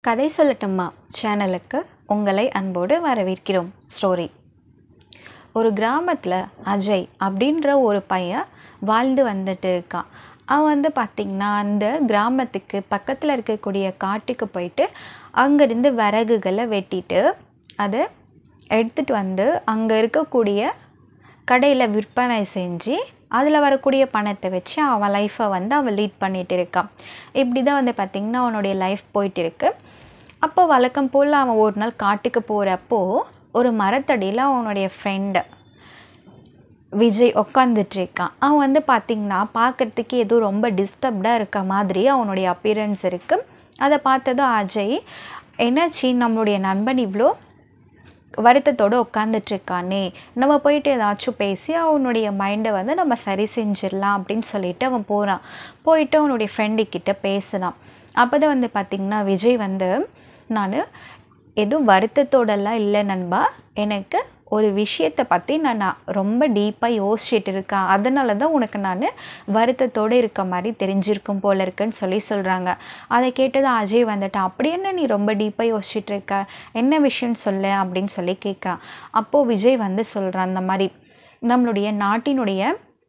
கதை சொல்லட்டுமா சேனலுக்கு உங்களை அன்போடு வரவேற்கிறோம் ஸ்டோரி ஒரு கிராமத்தில் அஜய் அப்படின்ற ஒரு பையன் வாழ்ந்து வந்துட்டு இருக்கான் அவன் வந்து பார்த்திங்கன்னா அந்த கிராமத்துக்கு பக்கத்தில் இருக்கக்கூடிய காட்டுக்கு போயிட்டு அங்கேருந்து விறகுகளை வெட்டிட்டு அதை எடுத்துகிட்டு வந்து அங்கே இருக்கக்கூடிய கடையில் விற்பனை செஞ்சு அதில் வரக்கூடிய பணத்தை வச்சு அவன் லைஃப்பை வந்து அவன் லீட் பண்ணிகிட்டு இருக்கான் இப்படி தான் வந்து பார்த்திங்கன்னா அவனுடைய லைஃப் போயிட்டு இருக்கு அப்போ வழக்கம் போல் அவன் ஒரு நாள் காட்டுக்கு போகிறப்போ ஒரு மரத்தடியில் அவனுடைய ஃப்ரெண்டு விஜய் உட்காந்துட்டு இருக்கான் அவன் வந்து பார்த்திங்கன்னா பார்க்குறதுக்கு ஏதோ ரொம்ப டிஸ்டர்ப்டாக இருக்க மாதிரி அவனுடைய அப்பியரன்ஸ் இருக்குது அதை பார்த்ததும் அஜய் என்னாச்சு நம்மளுடைய நண்பன் இவ்வளோ வருத்தத்தோடு உட்காந்துட்ருக்கானே நம்ம போயிட்டு ஏதாச்சும் பேசி அவனுடைய மைண்டை வந்து நம்ம சரி செஞ்சிடலாம் அப்படின்னு சொல்லிட்டு அவன் போகிறான் போயிட்டு அவனுடைய ஃப்ரெண்டுக்கிட்ட பேசினான் அப்போ தான் வந்து பார்த்திங்கன்னா விஜய் வந்து நான் எதுவும் வருத்தத்தோடலாம் இல்லை நண்பா எனக்கு ஒரு விஷயத்தை பற்றி நான் நான் ரொம்ப டீப்பாக யோசிச்சுட்டு இருக்கேன் அதனால தான் உனக்கு நான் வருத்தத்தோடு இருக்க மாதிரி தெரிஞ்சிருக்கும் போல இருக்குன்னு சொல்லி சொல்கிறாங்க அதை கேட்டது அஜய் வந்துட்டு அப்படி என்ன நீ ரொம்ப டீப்பாக யோசிச்சுட்டு இருக்க என்ன விஷயம்னு சொல்லு அப்படின்னு சொல்லி கேட்குறான் அப்போது விஜய் வந்து சொல்கிறான் அந்த மாதிரி நம்மளுடைய நாட்டினுடைய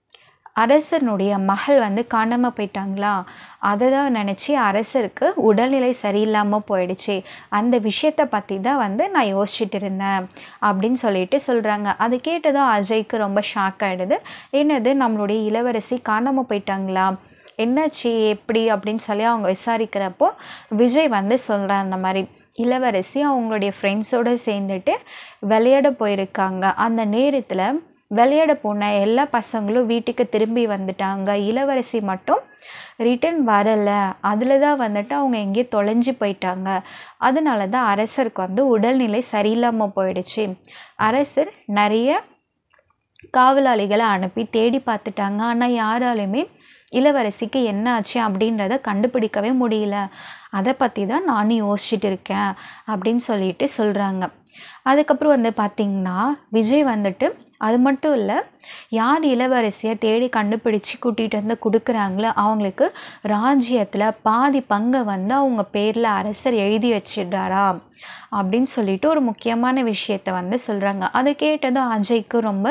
அரசனுடைய மகள் வந்து காணாமல் போயிட்டாங்களா அதை தான் நினச்சி அரசருக்கு உடல்நிலை சரியில்லாமல் போயிடுச்சு அந்த விஷயத்தை பற்றி தான் வந்து நான் யோசிச்சுட்டு இருந்தேன் அப்படின்னு சொல்லிட்டு சொல்கிறாங்க அது கேட்டதும் அஜய்க்கு ரொம்ப ஷாக் ஆகிடுது என்னது நம்மளுடைய இளவரசி காணாமல் போயிட்டாங்களா என்னாச்சு எப்படி அப்படின்னு சொல்லி அவங்க விசாரிக்கிறப்போ விஜய் வந்து சொல்கிறான் அந்த மாதிரி இளவரசி அவங்களுடைய ஃப்ரெண்ட்ஸோடு சேர்ந்துட்டு விளையாட போயிருக்காங்க அந்த நேரத்தில் விளையாட போன எல்லா பசங்களும் வீட்டுக்கு திரும்பி வந்துட்டாங்க இளவரசி மட்டும் ரிட்டன் வரலை அதில் தான் வந்துட்டு அவங்க எங்கேயோ தொலைஞ்சு போயிட்டாங்க அதனால தான் அரசருக்கு வந்து உடல்நிலை சரியில்லாமல் போயிடுச்சு அரசர் நிறைய காவலாளிகளை அனுப்பி தேடி பார்த்துட்டாங்க ஆனால் யாராலுமே இளவரசிக்கு என்ன ஆச்சு அப்படின்றத கண்டுபிடிக்கவே முடியல அதை பற்றி தான் நானும் யோசிச்சுட்டு இருக்கேன் அப்படின்னு சொல்லிட்டு சொல்கிறாங்க அதுக்கப்புறம் வந்து பார்த்திங்கன்னா விஜய் வந்துட்டு அது மட்டும் இல்லை யார் இளவரசியை தேடி கண்டுபிடிச்சி கூட்டிகிட்டு வந்து கொடுக்குறாங்களோ அவங்களுக்கு ராஜ்யத்தில் பாதி பங்கை வந்து அவங்க பேரில் அரசர் எழுதி வச்சிடுறாரா அப்படின்னு சொல்லிட்டு ஒரு முக்கியமான விஷயத்த வந்து சொல்கிறாங்க அதை கேட்டதும் அஜய்க்கு ரொம்ப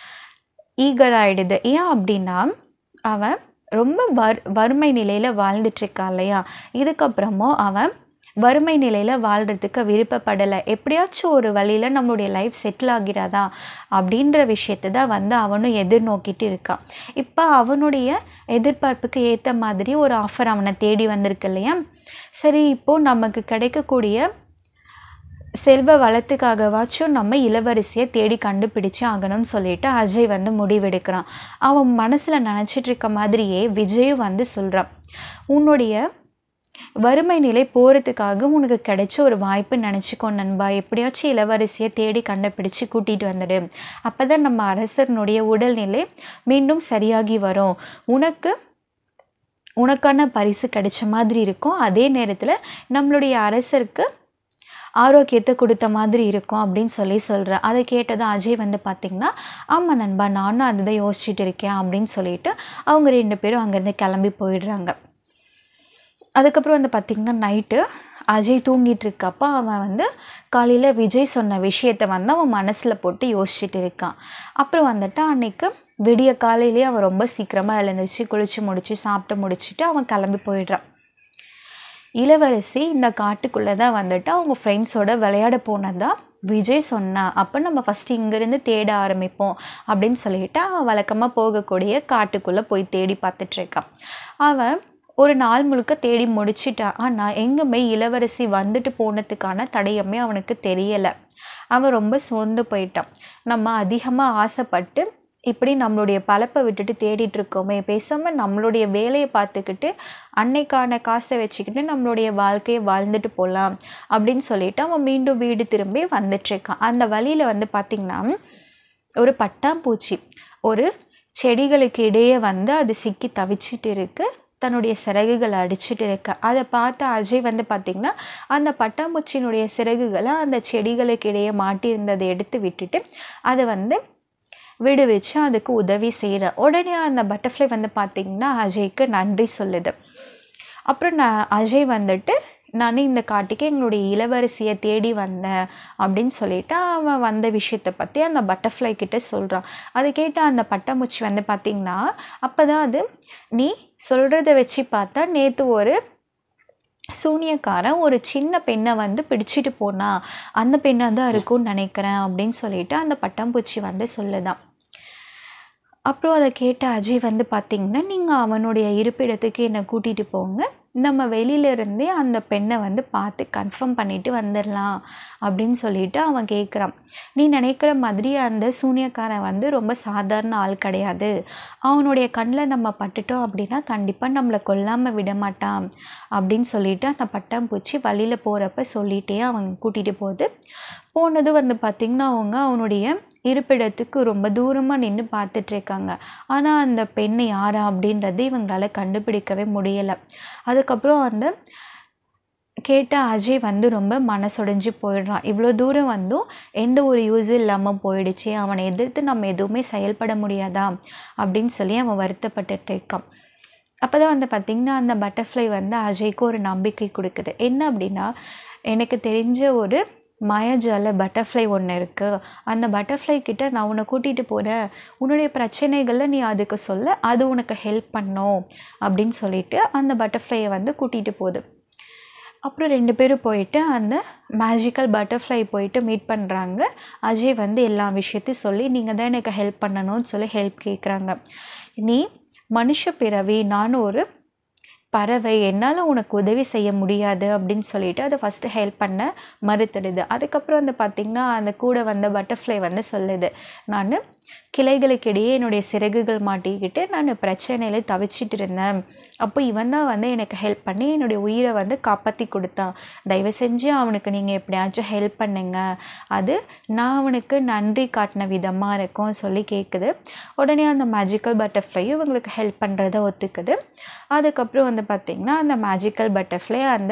ஈகர் ஆகிடுது ஏன் அப்படின்னா அவன் ரொம்ப வர் வறுமை நிலையில் வாழ்ந்துட்டுருக்கா இல்லையா இதுக்கப்புறமும் அவன் வறுமை நிலையில் வாழ்கிறதுக்கு விருப்பப்படலை எப்படியாச்சும் ஒரு வழியில் நம்மளுடைய லைஃப் செட்டில் ஆகிறாதா அப்படின்ற விஷயத்தை தான் வந்து அவனும் எதிர்நோக்கிட்டு இருக்கான் இப்போ அவனுடைய எதிர்பார்ப்புக்கு ஏற்ற மாதிரி ஒரு ஆஃபர் அவனை தேடி வந்திருக்கு இல்லையா சரி இப்போது நமக்கு கிடைக்கக்கூடிய செல்வ வளத்துக்காகவாச்சும் நம்ம இளவரசியை தேடி கண்டுபிடிச்சு ஆகணும்னு சொல்லிட்டு அஜய் வந்து முடிவெடுக்கிறான் அவன் மனசில் நினச்சிட்டு இருக்க மாதிரியே விஜயும் வந்து சொல்கிறான் உன்னுடைய வறுமை நிலை போகிறதுக்காக உனக்கு கிடைச்ச ஒரு வாய்ப்பு நினச்சிக்கோ நண்பா எப்படியாச்சும் இளவரசியை தேடி கண்டுபிடிச்சு கூட்டிகிட்டு வந்துடு அப்போ தான் நம்ம அரசனுடைய உடல்நிலை மீண்டும் சரியாகி வரும் உனக்கு உனக்கான பரிசு கிடைச்ச மாதிரி இருக்கும் அதே நேரத்தில் நம்மளுடைய அரசருக்கு ஆரோக்கியத்தை கொடுத்த மாதிரி இருக்கும் அப்படின்னு சொல்லி சொல்கிறேன் அதை கேட்டதும் அஜய் வந்து பார்த்திங்கன்னா ஆமாம் நண்பா நானும் அதுதான் யோசிச்சுட்டு இருக்கேன் அப்படின்னு சொல்லிட்டு அவங்க ரெண்டு பேரும் அங்கேருந்து கிளம்பி போயிடுறாங்க அதுக்கப்புறம் வந்து பார்த்திங்கன்னா நைட்டு அஜய் தூங்கிட்டு இருக்கப்போ அவன் வந்து காலையில் விஜய் சொன்ன விஷயத்த வந்து அவன் மனசில் போட்டு யோசிச்சுட்டு இருக்கான் அப்புறம் வந்துட்டு அன்னைக்கு விடிய காலையிலேயே அவன் ரொம்ப சீக்கிரமாக எழுந்திரிச்சு குளித்து முடிச்சு சாப்பிட்டு முடிச்சுட்டு அவன் கிளம்பி போயிடுறான் இளவரசி இந்த காட்டுக்குள்ளே தான் வந்துட்டு அவங்க ஃப்ரெண்ட்ஸோட விளையாட போனதா விஜய் சொன்னான் அப்போ நம்ம ஃபஸ்ட்டு இங்கேருந்து தேட ஆரம்பிப்போம் அப்படின்னு சொல்லிட்டு அவன் வழக்கமாக போகக்கூடிய காட்டுக்குள்ளே போய் தேடி பார்த்துட்ருக்கான் அவன் ஒரு நாள் முழுக்க தேடி முடிச்சிட்டான் ஆனால் எங்குமே இளவரசி வந்துட்டு போனதுக்கான தடயமே அவனுக்கு தெரியலை அவன் ரொம்ப சோர்ந்து போயிட்டான் நம்ம அதிகமாக ஆசைப்பட்டு இப்படி நம்மளுடைய பழப்பை விட்டுட்டு தேடிட்டு இருக்கோமே பேசாமல் நம்மளுடைய வேலையை பார்த்துக்கிட்டு அன்னைக்கான காசை வச்சுக்கிட்டு நம்மளுடைய வாழ்க்கையை வாழ்ந்துட்டு போகலாம் அப்படின்னு சொல்லிட்டு அவன் மீண்டும் வீடு திரும்பி வந்துட்டுருக்கான் அந்த வழியில் வந்து பார்த்திங்கன்னா ஒரு பட்டாம்பூச்சி ஒரு செடிகளுக்கு இடையே வந்து அது சிக்கி தவிச்சிட்டு இருக்குது தன்னுடைய சிறகுகளை அடிச்சுட்டு இருக்க அதை பார்த்து அஜய் வந்து பார்த்திங்கன்னா அந்த பட்டாம்பூச்சியினுடைய சிறகுகளை அந்த செடிகளுக்கு இடையே மாட்டியிருந்ததை எடுத்து விட்டுட்டு அதை வந்து விடுவிச்சு அதுக்கு உதவி செய்கிற உடனே அந்த பட்டர்ஃப்ளை வந்து பார்த்திங்கன்னா அஜய்க்கு நன்றி சொல்லுது அப்புறம் நான் அஜய் வந்துட்டு நான் இந்த காட்டுக்கு எங்களுடைய இளவரசியை தேடி வந்தேன் அப்படின்னு சொல்லிட்டு அவன் வந்த விஷயத்தை பற்றி அந்த பட்டர்ஃப்ளை கிட்ட சொல்கிறான் அதை கேட்ட அந்த பட்டாம்பூச்சி வந்து பார்த்திங்கன்னா அப்போ தான் அது நீ சொல்கிறத வச்சு பார்த்தா நேற்று ஒரு சூனியக்காரன் ஒரு சின்ன பெண்ணை வந்து பிடிச்சிட்டு போனா அந்த பெண்ணாக தான் இருக்கும்னு நினைக்கிறேன் அப்படின்னு சொல்லிட்டு அந்த பட்டாம்பூச்சி வந்து சொல்லுதான் அப்புறம் அதை கேட்ட அஜய் வந்து பார்த்திங்கன்னா நீங்கள் அவனுடைய இருப்பிடத்துக்கு என்னை கூட்டிகிட்டு போங்க நம்ம வெளியிலேருந்தே அந்த பெண்ணை வந்து பார்த்து கன்ஃபார்ம் பண்ணிட்டு வந்துடலாம் அப்படின்னு சொல்லிட்டு அவன் கேட்குறான் நீ நினைக்கிற மாதிரி அந்த சூனியக்காரன் வந்து ரொம்ப சாதாரண ஆள் கிடையாது அவனுடைய கண்ணில் நம்ம பட்டுட்டோம் அப்படின்னா கண்டிப்பாக நம்மளை கொல்லாமல் விட மாட்டான் அப்படின்னு சொல்லிட்டு அந்த பட்டாம்பூச்சி வழியில் போகிறப்ப சொல்லிகிட்டே அவன் கூட்டிகிட்டு போகுது போனது வந்து பார்த்திங்கன்னா அவங்க அவனுடைய இருப்பிடத்துக்கு ரொம்ப தூரமாக நின்று பார்த்துட்ருக்காங்க ஆனால் அந்த பெண் யாரா அப்படின்றது இவங்களால கண்டுபிடிக்கவே முடியலை அதுக்கப்புறம் அந்த கேட்ட அஜய் வந்து ரொம்ப மனசுடைஞ்சு போயிடுறான் இவ்வளோ தூரம் வந்தும் எந்த ஒரு யூஸும் இல்லாமல் போயிடுச்சு அவனை எதிர்த்து நம்ம எதுவுமே செயல்பட முடியாதா அப்படின்னு சொல்லி அவன் வருத்தப்பட்டுட்டு இருக்கான் அப்போ தான் வந்து பார்த்திங்கன்னா அந்த பட்டர்ஃப்ளை வந்து அஜய்க்கு ஒரு நம்பிக்கை கொடுக்குது என்ன அப்படின்னா எனக்கு தெரிஞ்ச ஒரு மாயாஜால பட்டர்ஃப்ளை ஒன்று இருக்குது அந்த பட்டர்ஃப்ளை கிட்ட நான் உன்னை கூட்டிகிட்டு போகிறேன் உன்னுடைய பிரச்சனைகளில் நீ அதுக்கு சொல்ல அது உனக்கு ஹெல்ப் பண்ணும் அப்படின்னு சொல்லிட்டு அந்த பட்டர்ஃப்ளையை வந்து கூட்டிகிட்டு போகுது அப்புறம் ரெண்டு பேரும் போயிட்டு அந்த மேஜிக்கல் பட்டர்ஃப்ளை போயிட்டு மீட் பண்ணுறாங்க அஜய் வந்து எல்லா விஷயத்தையும் சொல்லி நீங்கள் தான் எனக்கு ஹெல்ப் பண்ணணும்னு சொல்லி ஹெல்ப் கேட்குறாங்க நீ மனுஷ பிறவி நானும் ஒரு பறவை என்னால் உனக்கு உதவி செய்ய முடியாது அப்படின்னு சொல்லிட்டு அதை ஃபஸ்ட்டு ஹெல்ப் பண்ண மறுத்துடுது அதுக்கப்புறம் வந்து பார்த்திங்கன்னா அந்த கூட வந்த பட்டர்ஃப்ளை வந்து சொல்லுது நான் கிளைகளுக்கிடையே என்னுடைய சிறகுகள் மாட்டிக்கிட்டு நான் பிரச்சனையில் தவிச்சிட்டு இருந்தேன் அப்போ இவன் தான் வந்து எனக்கு ஹெல்ப் பண்ணி என்னுடைய உயிரை வந்து காப்பாற்றி கொடுத்தான் தயவு செஞ்சு அவனுக்கு நீங்கள் எப்படியாச்சும் ஹெல்ப் பண்ணுங்க அது நான் அவனுக்கு நன்றி காட்டின விதமாக இருக்கும் சொல்லி கேட்குது உடனே அந்த மேஜிக்கல் பட்டர்ஃப்ளையும் இவங்களுக்கு ஹெல்ப் பண்ணுறத ஒத்துக்குது அதுக்கப்புறம் வந்து பார்த்திங்கன்னா அந்த மேஜிக்கல் பட்டர்ஃப்ளை அந்த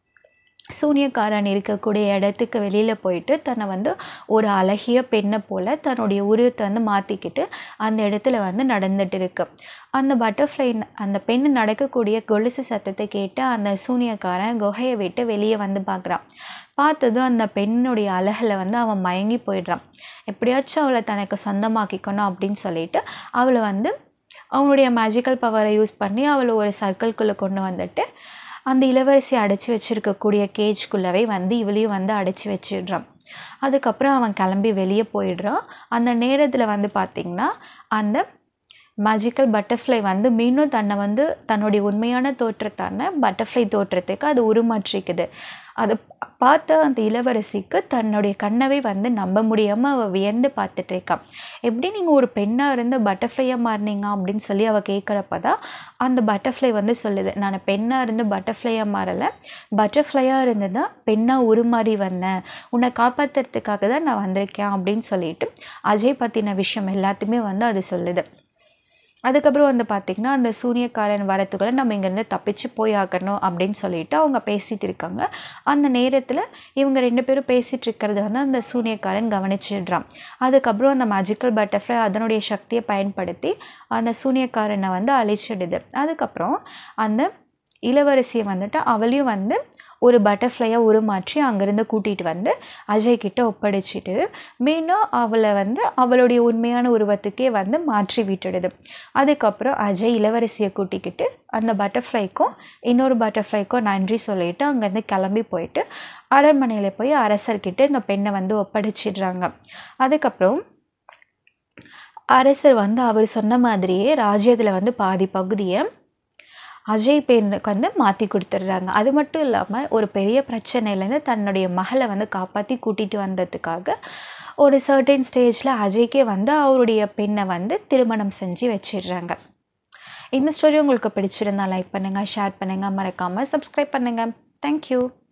சூனியக்காரன் இருக்கக்கூடிய இடத்துக்கு வெளியில் போயிட்டு தன்னை வந்து ஒரு அழகிய பெண்ணை போல் தன்னுடைய உருவத்தை வந்து மாற்றிக்கிட்டு அந்த இடத்துல வந்து நடந்துட்டு இருக்கு அந்த பட்டர்ஃப்ளை அந்த பெண் நடக்கக்கூடிய கொலுசு சத்தத்தை கேட்டு அந்த சூனியக்காரன் குகையை விட்டு வெளியே வந்து பார்க்குறான் பார்த்ததும் அந்த பெண்ணுடைய அழகில் வந்து அவன் மயங்கி போயிடுறான் எப்படியாச்சும் அவளை தனக்கு சொந்தமாக்கிக்கணும் அப்படின்னு சொல்லிட்டு அவளை வந்து அவனுடைய மேஜிக்கல் பவரை யூஸ் பண்ணி அவளை ஒரு சர்க்கிள்குள்ளே கொண்டு வந்துட்டு அந்த இளவரசி அடைச்சி வச்சுருக்கக்கூடிய கேஜ்குள்ளவே வந்து இவளையும் வந்து அடைச்சி வச்சிடுறான் அதுக்கப்புறம் அவன் கிளம்பி வெளியே போயிடுறான் அந்த நேரத்தில் வந்து பார்த்திங்கன்னா அந்த மேஜிக்கல் பட்டர்ஃப்ளை வந்து மீண்டும் தன்னை வந்து தன்னுடைய உண்மையான தோற்றத்தான பட்டர்ஃப்ளை தோற்றத்துக்கு அது உருமாற்றிக்குது அதை பார்த்த அந்த இளவரசிக்கு தன்னுடைய கண்ணவை வந்து நம்ப முடியாமல் அவள் வியந்து பார்த்துட்டு இருக்கான் எப்படி நீங்கள் ஒரு பெண்ணாக இருந்து பட்டர்ஃப்ளையாக மாறினீங்க அப்படின்னு சொல்லி அவள் கேட்குறப்ப தான் அந்த பட்டர்ஃப்ளை வந்து சொல்லுது நான் பெண்ணாக இருந்து பட்டர்ஃப்ளையாக மாறலை பட்டர்ஃப்ளையாக இருந்து தான் பெண்ணாக உருமாறி வந்தேன் உன்னை காப்பாற்றுறதுக்காக தான் நான் வந்திருக்கேன் அப்படின்னு சொல்லிட்டு அஜய் பற்றின விஷயம் எல்லாத்தையுமே வந்து அது சொல்லுது அதுக்கப்புறம் வந்து பார்த்திங்கன்னா அந்த சூனியக்காரன் வரத்துக்குள்ளே நம்ம இங்கேருந்து தப்பிச்சு போய் ஆகணும் அப்படின்னு சொல்லிட்டு அவங்க பேசிகிட்டு இருக்காங்க அந்த நேரத்தில் இவங்க ரெண்டு பேரும் பேசிகிட்டு இருக்கிறத வந்து அந்த சூனியக்காரன் கவனிச்சிடுறான் அதுக்கப்புறம் அந்த மேஜிக்கல் பட்டர்ஃப்ளை அதனுடைய சக்தியை பயன்படுத்தி அந்த சூனியக்காரனை வந்து அழிச்சிடுது அதுக்கப்புறம் அந்த இளவரசியை வந்துட்டு அவளையும் வந்து ஒரு பட்டர்ஃப்ளையாக உருமாற்றி அங்கேருந்து கூட்டிகிட்டு வந்து அஜய் கிட்ட ஒப்படைச்சிட்டு மீண்டும் அவளை வந்து அவளுடைய உண்மையான உருவத்துக்கே வந்து மாற்றி விட்டுடுது அதுக்கப்புறம் அஜய் இளவரசியை கூட்டிக்கிட்டு அந்த பட்டர்ஃப்ளைக்கும் இன்னொரு பட்டர்ஃப்ளைக்கும் நன்றி சொல்லிட்டு அங்கேருந்து கிளம்பி போயிட்டு அரண்மனையில் போய் அரசர்கிட்ட இந்த பெண்ணை வந்து ஒப்படைச்சிடுறாங்க அதுக்கப்புறம் அரசர் வந்து அவர் சொன்ன மாதிரியே ராஜ்யத்தில் வந்து பாதி பகுதியை அஜய் பேருக்கு வந்து மாற்றி கொடுத்துட்றாங்க அது மட்டும் இல்லாமல் ஒரு பெரிய பிரச்சனையிலேருந்து தன்னுடைய மகளை வந்து காப்பாற்றி கூட்டிகிட்டு வந்ததுக்காக ஒரு சர்டன் ஸ்டேஜில் அஜய்க்கே வந்து அவருடைய பெண்ணை வந்து திருமணம் செஞ்சு வச்சிடுறாங்க இந்த ஸ்டோரி உங்களுக்கு பிடிச்சிருந்தா லைக் பண்ணுங்கள் ஷேர் பண்ணுங்கள் மறக்காமல் சப்ஸ்கிரைப் பண்ணுங்கள் தேங்க்யூ